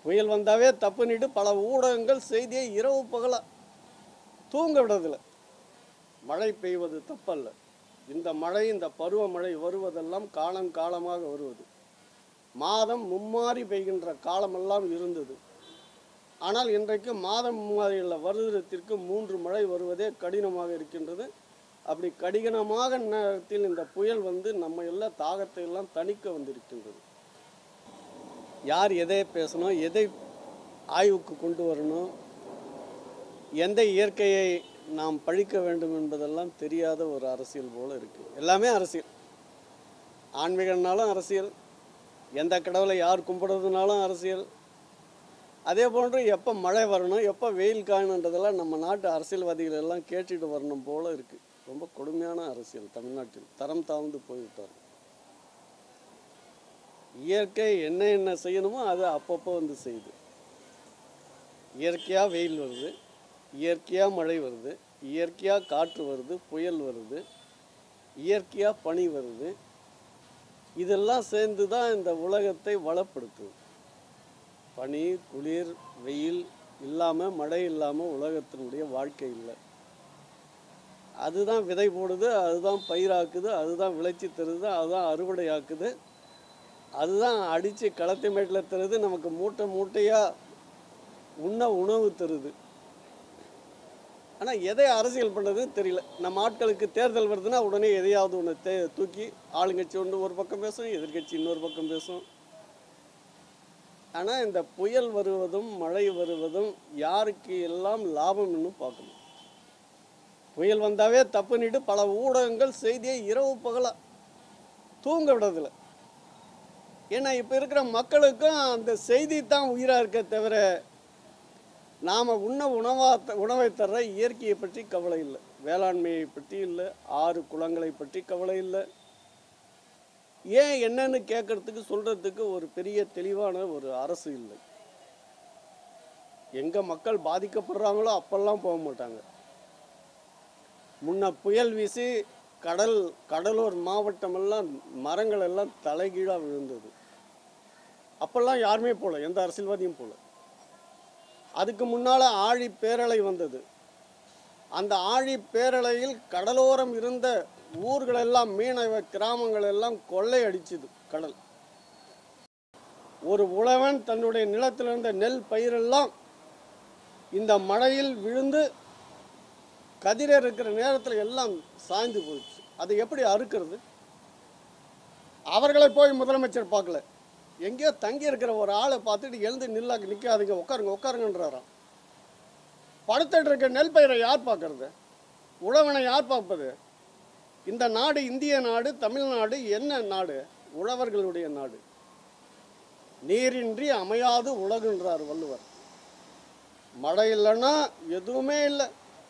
புயல் வந்தாவே தப்புன்னுட்டு பல ஊடகங்கள் செய்தியை இரவு பகலா தூங்க விடுறதில்ல மழை பெய்வது தப்பல்ல இந்த மழை இந்த பருவமழை வருவதெல்லாம் காலம் காலமாக வருவது மாதம் மும்மாறி பெய்கின்ற காலமெல்லாம் இருந்தது ஆனால் இன்றைக்கு மாதம் மும்மாறியுள்ள வருடத்திற்கு மூன்று மழை வருவதே கடினமாக இருக்கின்றது அப்படி கடினமாக நேரத்தில் இந்த புயல் வந்து நம்ம எல்லாம் தாகத்தை எல்லாம் தணிக்க வந்திருக்கின்றது யார் எதை பேசணும் எதை ஆய்வுக்கு கொண்டு வரணும் எந்த இயற்கையை நாம் பழிக்க வேண்டும் என்பதெல்லாம் தெரியாத ஒரு அரசியல் போல இருக்கு எல்லாமே அரசியல் ஆன்மீகம்னாலும் அரசியல் எந்த கடவுளை யார் கும்பிடுறதுனாலும் அரசியல் அதே போன்று எப்போ மழை வரணும் எப்போ வெயில் காயணுன்றதெல்லாம் நம்ம நாட்டு அரசியல்வாதிகள் எல்லாம் கேட்டுட்டு வரணும் போல இருக்கு ரொம்ப கொடுமையான அரசியல் தமிழ்நாட்டில் தரம் தாழ்ந்து போய்விட்டார் இயற்கை என்ன என்ன செய்யணுமோ அது அப்பப்போ வந்து செய்யுது இயற்கையாக வெயில் வருது இயற்கையாக மழை வருது இயற்கையாக காற்று வருது புயல் வருது இயற்கையாக பனி வருது இதெல்லாம் சேர்ந்து தான் இந்த உலகத்தை வளப்படுத்துது பனி குளிர் வெயில் இல்லாமல் மழை இல்லாமல் உலகத்தினுடைய வாழ்க்கை இல்லை அதுதான் விதை போடுது அதுதான் பயிராக்குது அதுதான் விளைச்சி தருது அதுதான் அறுவடை ஆக்குது அதுதான் அடித்து களத்தை மேட்டில் தருது நமக்கு மூட்டை மூட்டையாக உண்ண உணவு தருது ஆனால் எதை அரசியல் பண்ணுறதுன்னு தெரியல நம்ம ஆட்களுக்கு தேர்தல் வருதுன்னா உடனே எதையாவது ஒன்று தே தூக்கி ஆளுங்கட்சி ஒன்று ஒரு பக்கம் பேசும் எதிர்க்கட்சி இன்னொரு பக்கம் பேசும் ஆனால் இந்த புயல் வருவதும் மழை வருவதும் யாருக்கு எல்லாம் லாபம்னு பார்க்கணும் புயல் வந்தாவே தப்புன்னுட்டு பல ஊடகங்கள் செய்தியை இரவு பகலா தூங்க விடுறதில்ல ஏன்னா இப்போ இருக்கிற மக்களுக்கும் அந்த செய்தி தான் உயிராக இருக்க தவிர நாம் உண்ண உணவா உணவை தர்ற இயற்கையை பற்றி கவலை இல்லை வேளாண்மையை பற்றி இல்லை ஆறு குளங்களை பற்றி கவலை இல்லை ஏன் என்னன்னு கேட்கறதுக்கு சொல்றதுக்கு ஒரு பெரிய தெளிவான ஒரு அரசு இல்லை எங்க மக்கள் பாதிக்கப்படுறாங்களோ அப்பெல்லாம் போக மாட்டாங்க முன்ன புயல் வீசி கடல் கடலூர் மாவட்டமெல்லாம் மரங்கள் எல்லாம் தலைகீழாக விழுந்தது அப்பெல்லாம் யாருமே போகல எந்த அரசியல்வாதியும் போகல அதுக்கு முன்னால் ஆழி பேரலை வந்தது அந்த ஆழி பேரலையில் கடலோரம் இருந்த ஊர்கள் எல்லாம் மீனவ கிராமங்கள் எல்லாம் கொள்ளை அடிச்சுது கடல் ஒரு உழவன் தன்னுடைய நிலத்தில் இருந்த நெல் பயிரெல்லாம் இந்த மழையில் விழுந்து கதிர இருக்கிற நேரத்தில் எல்லாம் சாய்ந்து போச்சு அதை எப்படி அறுக்கிறது அவர்களை போய் முதலமைச்சர் பார்க்கல எங்கேயோ தங்கி இருக்கிற ஒரு ஆளை பார்த்துட்டு எழுந்து நில்லாக்க நிற்காதீங்க உட்காருங்க உட்காருங்கன்றாராம் படுத்துட்டு இருக்க நெல் பயிரை யார் பார்க்கறது உழவனை யார் பார்ப்பது இந்த நாடு இந்திய நாடு தமிழ்நாடு என்ன நாடு உழவர்களுடைய நாடு நீரின்றி அமையாது உலகுன்றார் வள்ளுவர் மழை இல்லைன்னா எதுவுமே இல்லை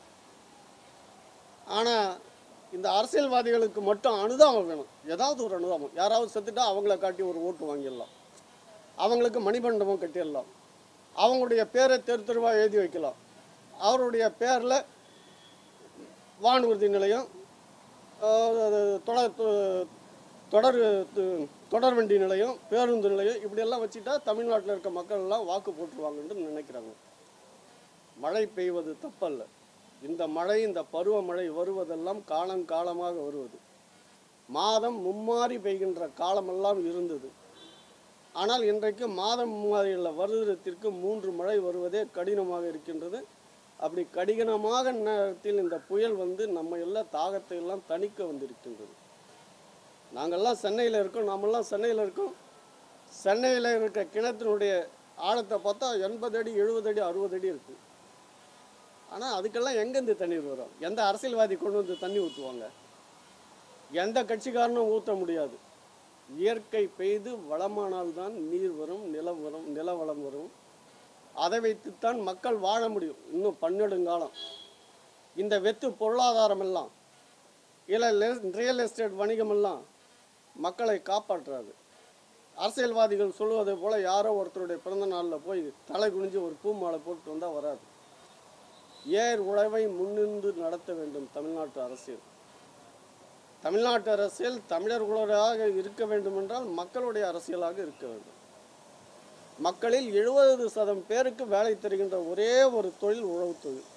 ஆனால் இந்த அரசியல்வாதிகளுக்கு மட்டும் அனுதாபம் வேணும் ஏதாவது ஒரு அனுதாபம் யாராவது செத்துட்டா அவங்கள காட்டி ஒரு ஓட்டு வாங்கிடலாம் அவங்களுக்கு மணிமண்டபம் கட்டிடலாம் அவங்களுடைய பேரை தெரு தெருவாக எழுதி வைக்கலாம் அவருடைய பேரில் வானூர்தி நிலையம் ஆஹ் அது தொடர் தொ- தொடர் து- தொடர் வண்டி நிலையம் பேருந்து நிலையம் இப்படியெல்லாம் வச்சுட்டா தமிழ்நாட்டில் இருக்க மக்கள் எல்லாம் வாக்கு போட்டுருவாங்கன்னு நினைக்கிறாங்க மழை பெய்வது தப்பல்ல இந்த மழை இந்த பருவமழை வருவதெல்லாம் காலம் காலமாக வருவது மாதம் மும்மாறி பெய்கின்ற காலமெல்லாம் இருந்தது ஆனால் இன்றைக்கு மாதம் மும்மாறியுள்ள வருடத்திற்கு மூன்று மழை வருவதே கடினமாக இருக்கின்றது அப்படி கடினமாக நேரத்தில் இந்த புயல் வந்து நம்ம எல்லாம் தாகத்தை எல்லாம் தணிக்க வந்திருக்கின்றது நாங்கள்லாம் சென்னையில் இருக்கோம் நாமெல்லாம் சென்னையில் இருக்கோம் சென்னையில் இருக்க கிணத்தினுடைய ஆழத்தை பார்த்தா எண்பது அடி எழுபது அடி அறுபது அடி இருக்குது ஆனால் அதுக்கெல்லாம் எங்கேருந்து தண்ணீர் வரும் எந்த அரசியல்வாதி கொண்டு வந்து தண்ணி ஊற்றுவாங்க எந்த கட்சிக்காரனும் ஊற்ற முடியாது இயற்கை பெய்து வளமானால்தான் நீர் வரும் நிலம் வரும் நில வளம் வரும் அதை வைத்துத்தான் மக்கள் வாழ முடியும் இன்னும் பன்னெடுங்காலம் இந்த வெத்து பொருளாதாரம் எல்லாம் இல்லை ரியல் எஸ்டேட் வணிகமெல்லாம் மக்களை காப்பாற்றாது அரசியல்வாதிகள் சொல்லுவதை போல யாரோ ஒருத்தருடைய பிறந்த நாளில் போய் தலை குனிஞ்சு ஒரு பூ மாலை போட்டு வந்தால் வராது ஏர் உழவை முன்னின்று நடத்த வேண்டும் தமிழ்நாட்டு அரசியல் தமிழ்நாட்டு அரசியல் தமிழர்களாக இருக்க வேண்டும் என்றால் மக்களுடைய அரசியலாக இருக்க வேண்டும் மக்களில் எழுபது சதம் பேருக்கு வேலை தருகின்ற ஒரே ஒரு தொழில் உழவுத் தொழில்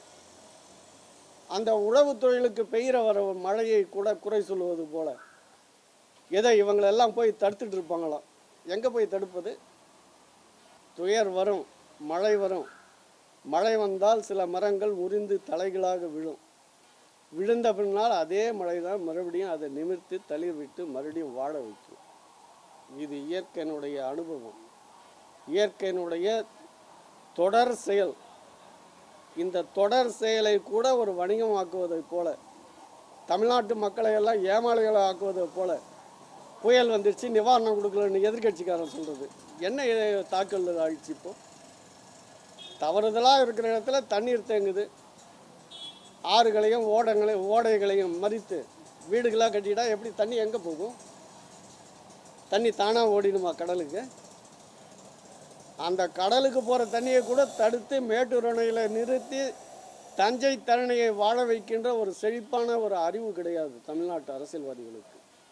அந்த உழவுத் தொழிலுக்கு பெய்கிற வர மழையை கூட குறை சொல்லுவது போல எதை இவங்களெல்லாம் போய் தடுத்துட்டு இருப்பாங்களாம் எங்கே போய் தடுப்பது துயர் வரும் மழை வரும் மழை வந்தால் சில மரங்கள் முறிந்து தலைகளாக விழும் விழுந்த பின்னால் அதே மழை தான் மறுபடியும் அதை நிமிர்த்தி தளிர் விட்டு மறுபடியும் வாழ வைக்கும் இது இயற்கையினுடைய அனுபவம் இயற்கையினுடைய தொடர் செயல் இந்த தொடர் செயலை கூட ஒரு வணிகமாக்குவதைப் போல தமிழ்நாட்டு மக்களை எல்லாம் ஏமாளிகளை ஆக்குவதைப் போல புயல் வந்துடுச்சு நிவாரணம் கொடுக்கலன்னு எதிர்க்கட்சிக்காரன் சொல்கிறது என்ன இது தாக்கல் ஆயிடுச்சு இப்போ தவறுதலாக இருக்கிற இடத்துல தண்ணீர் தேங்குது ஆறுகளையும் ஓடங்களையும் ஓடைகளையும் மறித்து வீடுகளாக கட்டிட்டா எப்படி தண்ணி எங்கே போகும் தண்ணி தானாக ஓடிடுமா கடலுக்கு அந்த கடலுக்கு போகிற தண்ணியை கூட தடுத்து மேட்டூர் அணையில் நிறுத்தி தஞ்சை தரணியை வாழ வைக்கின்ற ஒரு செழிப்பான ஒரு அறிவு கிடையாது தமிழ்நாட்டு அரசியல்வாதிகளுக்கு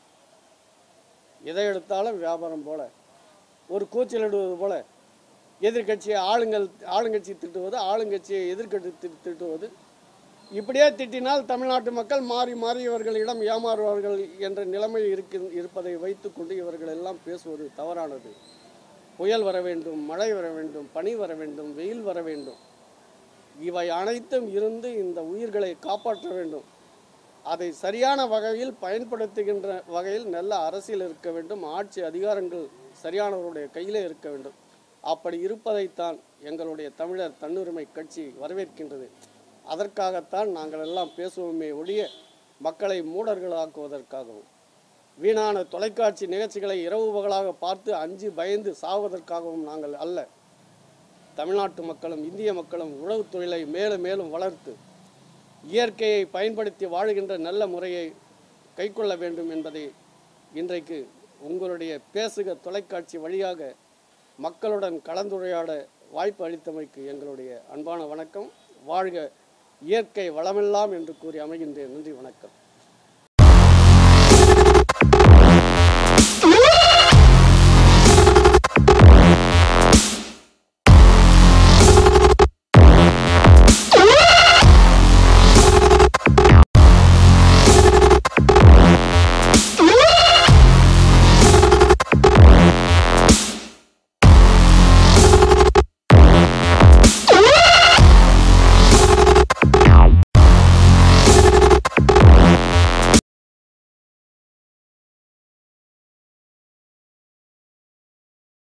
எதை எடுத்தாலும் வியாபாரம் போல ஒரு கூச்சலிடுவது போல எதிர்க்கட்சியை ஆளுங்கள் ஆளுங்கட்சி திட்டுவது ஆளுங்கட்சியை எதிர்க்கட்சி திட்டு- திட்டுவது இப்படியே திட்டினால் தமிழ்நாட்டு மக்கள் மாறி மாறி இவர்களிடம் ஏமாறுவார்கள் என்ற நிலைமை இருக்கு இருப்பதை வைத்துக்கொண்டு இவர்கள் எல்லாம் பேசுவது தவறானது புயல் வர வேண்டும் மழை வர வேண்டும் பனி வர வேண்டும் வெயில் வர வேண்டும் இவை அனைத்தும் இருந்து இந்த உயிர்களை காப்பாற்ற வேண்டும் அதை சரியான வகையில் பயன்படுத்துகின்ற வகையில் நல்ல அரசியல் இருக்க வேண்டும் ஆட்சி அதிகாரங்கள் சரியானவருடைய கையிலே இருக்க வேண்டும் அப்படி இருப்பதைத்தான் எங்களுடைய தமிழர் தன்னுரிமை கட்சி வரவேற்கின்றது அதற்காகத்தான் நாங்கள் எல்லாம் பேசுவோமே ஒழிய மக்களை மூடர்களாக்குவதற்காகவும் வீணான தொலைக்காட்சி நிகழ்ச்சிகளை இரவு பகலாக பார்த்து அஞ்சு பயந்து சாவதற்காகவும் நாங்கள் அல்ல தமிழ்நாட்டு மக்களும் இந்திய மக்களும் உழவுத் தொழிலை மேலும் மேலும் வளர்த்து இயற்கையை பயன்படுத்தி வாழுகின்ற நல்ல முறையை கைக்கொள்ள வேண்டும் என்பதை இன்றைக்கு உங்களுடைய பேசுக தொலைக்காட்சி வழியாக மக்களுடன் கலந்துரையாட வாய்ப்பு அளித்தமைக்கு எங்களுடைய அன்பான வணக்கம் வாழ்க இயற்கை வளமெல்லாம் என்று கூறி அமைகின்றேன் நன்றி வணக்கம்